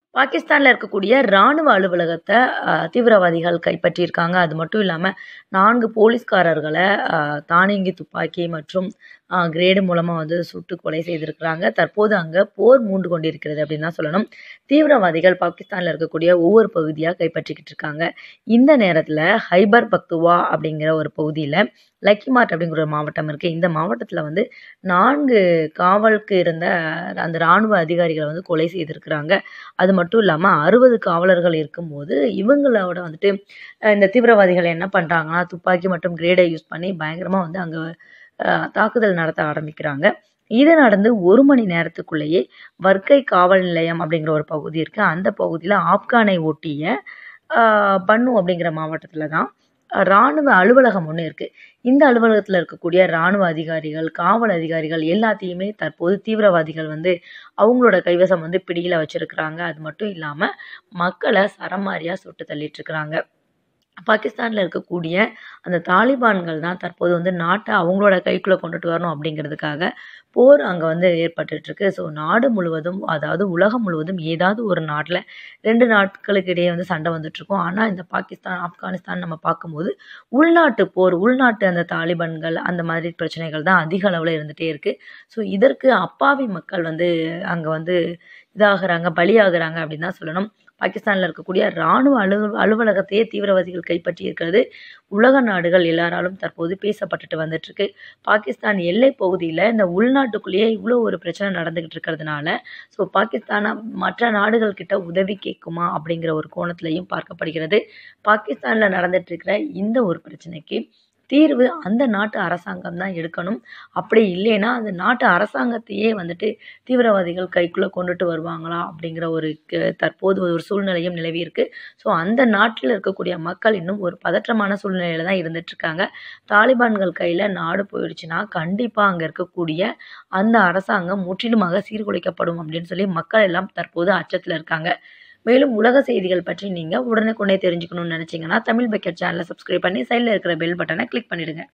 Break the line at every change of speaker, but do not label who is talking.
பாகிஸ்தான்ல இருக்கக்கூடிய ராணுவ அலுவலகத்த அ தீவிரவாதிகள் கைப்பற்றியிருக்காங்க. அது மட்டும் இல்லாம 4 போலீஸ்காரர்கள அ தானியங்கி துப்பாக்கி மற்றும் அ கிரேடு மூலமா வந்து சுட்டு கொலை செய்திருக்கிறாங்க. தற்போது அங்க போர் மூண்டு கொண்டிருக்கிறது அப்படின்னு தான் சொல்லணும். தீவிரவாதிகள் பாகிஸ்தான்ல இருக்கக்கூடிய ஒவ்வொரு பகுதியா கைப்பற்றிக்கிட்டு இருக்காங்க. இந்த நேரத்துல ஹைபர் பக்துவா அப்படிங்கிற ஒரு பகுதியில லக்கிமார்ட் அப்படிங்கிற ஒரு மாவட்டம் இருக்கு. இந்த மாவட்டத்துல வந்து 4 காவலுக்கு இருந்த அந்த ராணுவ அதிகாரிகள வந்து கொலை செய்திருக்கிறாங்க. அது மட்டும் இல்லாம 60 காவலர்கள் இருக்கும்போது, இவங்களோட வந்துட்டு அ இந்த தீவிரவாதிகள் என்ன பண்றாங்கன்னா, துப்பாக்கி மற்றும் கிரேட யூஸ் பண்ணி பயங்கரமா வந்து அங்க அ தாக்குதல் நடத்த ஆரம்பிக்கிறாங்க. இது நடந்து 1 மணி நேரத்துக்குள்ளேயே வர்க்கை காவல் நிலையம் அப்படிங்கிற ஒரு பகுதி இருக்கு. அந்த பகுதியில ஆப்கானை ஒட்டிய அ பன்னு அப்படிங்கிற மாவட்டத்துல தான் ராணுவ அலுவலகம் ஒண்ணு இருக்கு. இந்த அலுவலகத்துல இருக்கக்கூடிய ராணுவ அதிகாரிகள், காவல் அதிகாரிகள் எல்லாத்தையுமே தற்போது தீவிரவாதிகள் வந்து அவங்களோட கைவசம் வந்து பிடியில வச்சிருக்கிறாங்க. அது மட்டும் இல்லாம மக்கள சரமாரியா சுட்டு தள்ளிட்டுருக்காங்க. பாகிஸ்தான்ல இருக்கக்கூடிய அந்த தாலிபான்கள் தான் தற்போது வந்து நாட்ட அவங்களோட கைக்குள்ள கொண்டுட்டு வரணும் அப்படிங்கிறதுக்காக போர் அங்க வந்து ஏற்பட்டுட்டு இருக்கு. ஸோ நாடு முழுவதும் அதாவது உலகம் முழுவதும் ஏதாவது ஒரு நாட்ல 2 நாட்களுக்கு இடையே வந்து சண்டை வந்துட்டுருக்கும். ஆனா இந்த பாகிஸ்தான், ஆப்கானிஸ்தான் நம்ம பார்க்கும்போது உள்நாட்டு போர், உள்நாட்டு அந்த தாலிபான்கள் அந்த மாதிரி பிரச்சனைகள் தான் அதிக அளவுல இருந்துட்டே இருக்கு. ஸோ இதற்கு அப்பாவி மக்கள் வந்து அங்க வந்து இதாகுறாங்க, பலியாகுறாங்க அப்படின்னு தான் சொல்லணும். பாகிஸ்தான்ல இருக்கக்கூடிய ராணுவ அலு அலுவலகத்தையே தீவிரவாதிகள் கைப்பற்றி இருக்கிறது உலக நாடுகள் எல்லாராலும் தற்போது பேசப்பட்டுட்டு வந்துட்டுருக்கு. பாகிஸ்தான் எல்லை பகுதியில இந்த உள்நாட்டுக்குள்ளேயே இவ்ளோ ஒரு பிரச்சனை நடந்துகிட்டு இருக்கிறதுனால, ஸோ பாகிஸ்தான மற்ற நாடுகள் கிட்ட உதவி கேட்குமா அப்படிங்கிற ஒரு கோணத்திலயும் பார்க்கப்படுகிறது. பாகிஸ்தான்ல நடந்துட்டு இருக்கிற இந்த ஒரு பிரச்சனைக்கு தீர்வு அந்த நாட்டு அரசாங்கம் தான் எடுக்கணும். அப்படி இல்லைன்னா, அந்த நாட்டு அரசாங்கத்தையே வந்துட்டு தீவிரவாதிகள் கைக்குள்ள கொண்டுட்டு வருவாங்களா அப்படிங்கிற ஒரு க தற்போது ஒரு சூழ்நிலையும் நிலவி இருக்கு. ஸோ அந்த நாட்டில இருக்கக்கூடிய மக்கள் இன்னும் ஒரு பதற்றமான சூழ்நிலையில தான் இருந்துட்டுருக்காங்க. தாலிபான்கள் கையில நாடு போயிடுச்சுன்னா, கண்டிப்பா அங்க இருக்கக்கூடிய அந்த அரசாங்கம் முற்றிலுமாக சீர்குலைக்கப்படும் அப்படின்னு சொல்லி மக்கள் எல்லாம் தற்போது அச்சத்துல இருக்காங்க. மேலும் உலக செய்திகள் பற்றி நீங்க உடனுக்குடனே தெரிஞ்சுக்கணும்னு நினைச்சீங்கன்னா, தமிழ் பக்கெட் சேனல சப்ஸ்கிரைப் பண்ணி சைடுல இருக்கிற பெல் பட்டன கிளிக் பண்ணிடுங்க.